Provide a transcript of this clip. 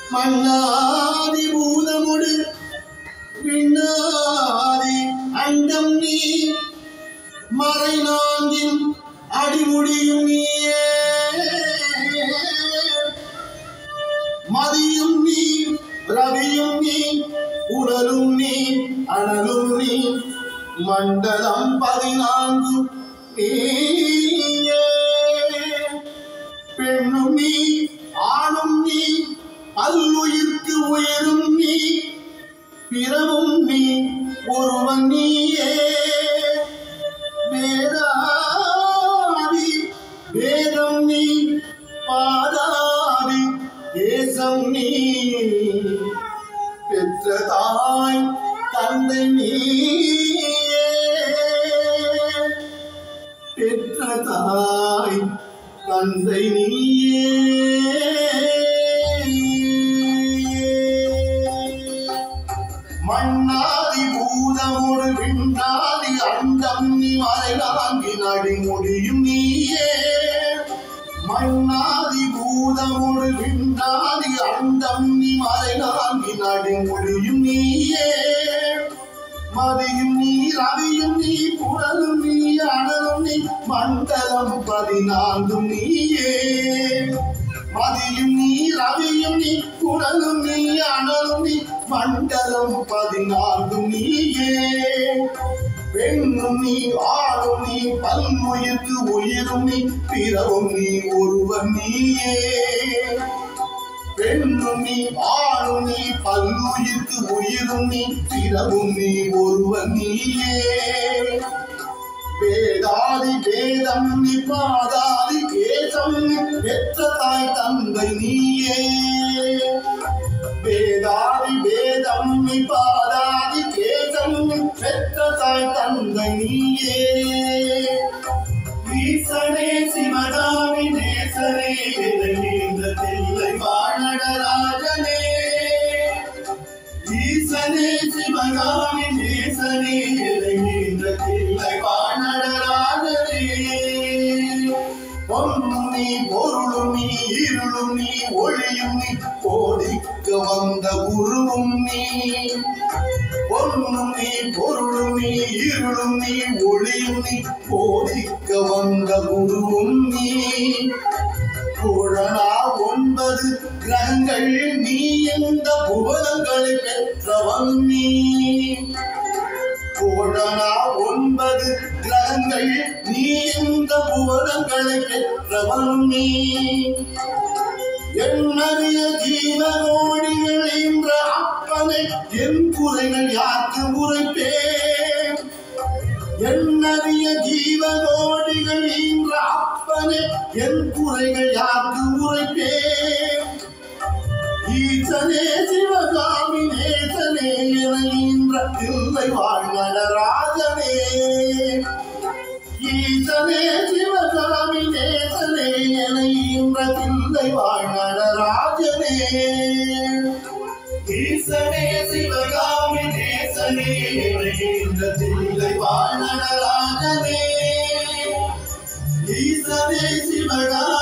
மன்னாதி பூதமுடு விண்ணாதி அண்டம் நீ மறை நான்கின் அடிமுடியும் நீயே மதியும் நீ ரவியும் நீ உடலும் நீ அனலும் நீ மண்டலம் பதினான்கு நீயே பெண்ணும் நீ ஆணும் நீ பல்லுயிர்க்கு உயிரும் நீ பிறவும் நீ ஒருவன் நீயே வேதாதி வேதம் நீ பாதாதி தேசம் நீ பெற்ற தாய் தந்தை நீயே பெற்ற தாய் தந்தை நீயே மண்ணாதி பூதமோடு விண்ணாதி அண்டம் நீ மறை நான்கி நடி முடியும் நீயே மண்ணாதி பூதமோடு விண்ணாதி அண்டம் நீ மறை நான்கி நடி முடியும் நீயே மதியும் நீ ரவியும் நீ புடலும் நீ அனலும் நீ மண்டலம் பதினான்கும் நீயே மதியும் நீ ரவியும் நீ குடலும் நீ அனலும் நீ மண்டலம் பதினான்கும் நீயே பெண்ணும் நீ ஆளும் நீ பல்முயிர்க்கு உயிரும் நீ பிறவும் நீ ஒருவன் நீயே பெண்ணும் நீ ஆணும் நீ பல்லுயிர்க்கு உயிரும் நீ பிறவும் நீ ஒருவன் நீயே வேதாதி வேதம் நீ பாதாதி கேசம் நீ பெற்ற தாய் தந்தை நீயே வேதாதி வேதம் நீ பாதாதி கேசம் நீ பெற்ற தாய் தந்தை நீயே ஈசனே சிவகாமி நேசனே இந்த தில்லை வாழடராஜனே ஈசனே சிவகாமி நேசனே இந்த தில்லை வாழடராஜனே பொன்னும் நீ பொருளும் நீ இருளும் நீ ஒளியும் நீ கோடிக்க வந்த குருவும் நீ பொன்னும் நீ பொருளும் நீ இருளும் நீ ஒளியும் நீ கோடிக்க வந்த குருவும் நீ குழலா ஒன்பது கிரகங்கள் நீ இந்த புவனங்களை பெற்றவன் நீ குழலா ஒன்பது கிரகங்கள் நீ இந்த புவனங்களை பெற்றவன் நீ என்னறிய ஜீவனோடிகள் என்ற அப்பனை என் குறைகள் யாருக்கு உரைப்பேன் என்னறிய ஜீவனோடிகள் என்ற அப்பனை என் குறைகள் யாருக்கு உரைப்பேன் ஈசனே சிவகாமி நேசனே என இன்ற இல்லை வாழ்நடராஜனே ஈசனே சிவகாமி நேசனே என இன்ற தில்லை வாழ்நடராஜனே ஈசனே சிவகாமி நேசனே என இன்ற தில்லை வாழ்நடராஜனே ஈசனே சிவகாமி